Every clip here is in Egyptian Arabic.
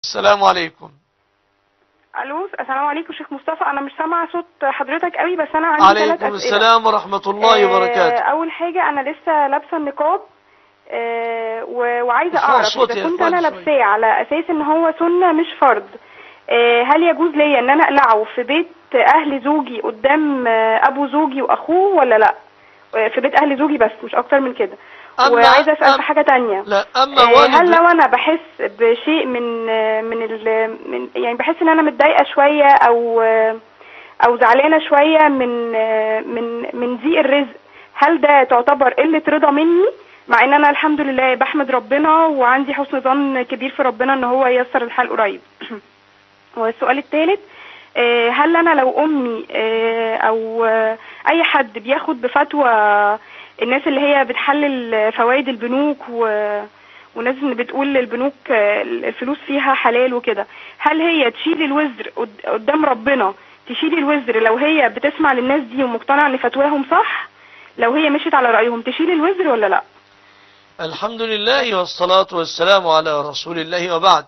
السلام عليكم الو السلام عليكم شيخ مصطفى انا مش سامعه صوت حضرتك قوي بس انا عندي ثلاث عليكم اسئله السلام ورحمة الله آه، وبركاته اول حاجه انا لسه لابسه النقاب آه، و- وعايزه ارفعوا اعرف الصوت اذا يا كنت إخوان انا شوية. لابساه على اساس ان هو سنه مش فرض آه، هل يجوز ليا ان انا اقلعه في بيت اهل زوجي قدام آه، ابو زوجي واخوه ولا لا آه، في بيت اهل زوجي بس مش اكتر من كده أما- وعايزه اسال أم- في حاجه تانية لا أما آه، هل والد لو انا بحس بشيء من آه، من ال من يعني بحس ان انا متضايقه شويه او آه، او زعلانه شويه من آه، من من ضيق الرزق هل ده تعتبر قله رضا مني مع ان انا الحمد لله بحمد ربنا وعندي حسن ظن كبير في ربنا ان هو ييسر الحال قريب والسؤال الثالث هل انا لو امي آه، او آه، اي حد بياخد بفتوى الناس اللي هي بتحلل فوائد البنوك و وناس اللي بتقول البنوك آه، الفلوس فيها حلال وكده هل هي تشيل الوزر قد- قدام ربنا تشيل الوزر لو هي بتسمع للناس دي ومقتنعه ان فتواهم صح لو هي مشيت على رايهم تشيل الوزر ولا لا الحمد لله والصلاة والسلام على رسول الله وبعد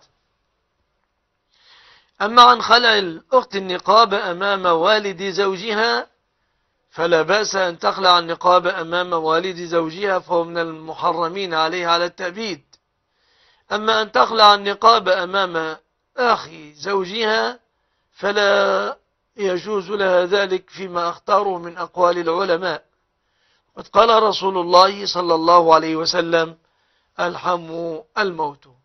أما عن خلع الأخت النقاب أمام والد زوجها فلا بأس أن تخلع النقاب أمام والد زوجها فهو من المحرمين عليها على التأبيد أما أن تخلع النقاب أمام أخي زوجها فلا يجوز لها ذلك فيما أختاره من أقوال العلماء قد قال رسول الله صلى الله عليه وسلم الحم الموت